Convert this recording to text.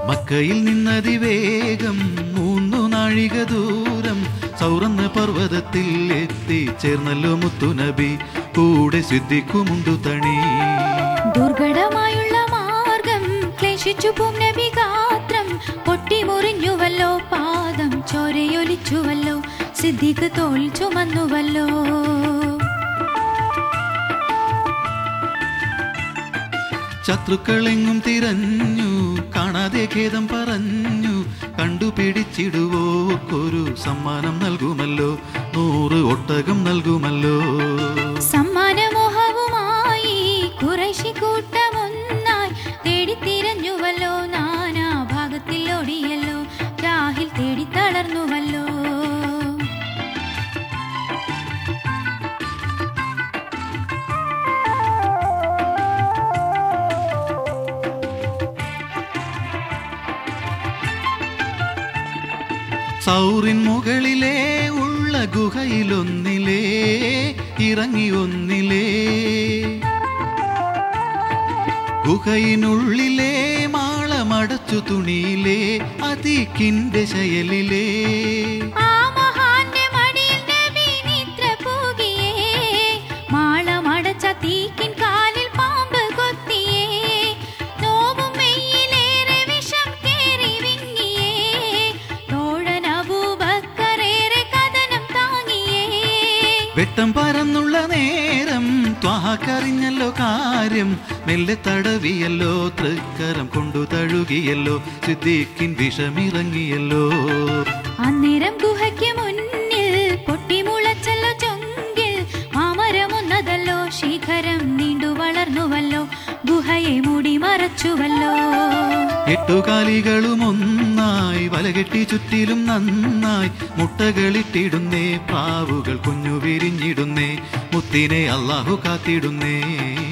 മക്കയിൽ നിന്നതിവേഗം മൂന്നു നാഴിക ദൂരം സൗറന്ന പർവ്വതത്തിൽ എത്തിച്ചേർന്നല്ലോ മുത്തുനബി കൂടെ സിദ്ധിക്കുമുണ്ടു തണി ദുർഘടമായുള്ള മാർഗം ക്ലേശിച്ചു പൂനബി ഗാത്രം പൊട്ടിമുറിഞ്ഞുവല്ലോ പാദം ചോരയൊലിച്ചുവല്ലോ സിദ്ധിക്ക് തോൽ ചുമന്നുവല്ലോ ശത്രുക്കളെങ്ങും തിരഞ്ഞു കാണാതെ ഖേദം പറഞ്ഞു കണ്ടുപിടിച്ചിടുവോർക്കൊരു സമ്മാനം നൽകുമല്ലോ നൂറ് ഒട്ടകം നൽകുമല്ലോ സമ്മാനമോഹവുമായി കുറശി കൂട്ടമൊന്നായി തേടിത്തിരഞ്ഞുവല്ലോ നാനാ ഭാഗത്തിൽ ഓടിയല്ലോ രാഹിൽ തേടി തളർന്നുവല്ലോ സൗറിൻ മുകളിലേ ഉള്ള ഗുഹയിലൊന്നിലേ ഇറങ്ങി ഒന്നിലേ ഗുഹയിനുള്ളിലേ മാളമടച്ചു തുണിയിലേ അതീക്കിന്റെ ശയലിലേ ആ മഹാന്റെ മടിയിൽ നബി നിദ്ര പോകിയേ മാളമടച്ച തീക്കിൻ കാലിൽ പാമ്പ് കൊത്തിയേ നോവും മെയ്യിലേറെ വിഷം കേറി വിങ്ങിയേ തോഴൻ അബൂബക്കറേറെ കഥനം താങ്ങിയേ വെട്ടം പരന്നുള്ള നേരം ത്വാക്കറിഞ്ഞല്ലോ കാര്യം മെല്ലെ തടവിയല്ലോ തൃക്കരം കൊണ്ടു തഴുകിയല്ലോ സിദ്ദീഖിൻ വിഷമിറങ്ങിയല്ലോ അന്നേരം ഗുഹയ്ക്ക് മുന്നിൽ പൊട്ടിമുളച്ചല്ലോ ചൊങ്കിൽ മാമരമൊന്നതല്ലോ ശിഖരം നീണ്ടു വളർന്നുവല്ലോ ഗുഹയെ മൂടി മറച്ചുവല്ലോ എട്ടുകാലികളും ഒന്നായി വലകെട്ടി ചുറ്റിലും നന്നായി മുട്ടകളിട്ടിടുന്നേ പ്രാവുകൾ കുഞ്ഞു വിരിഞ്ഞിടുന്നേ മുത്തിനെ അള്ളാഹു കാത്തിടുന്നേ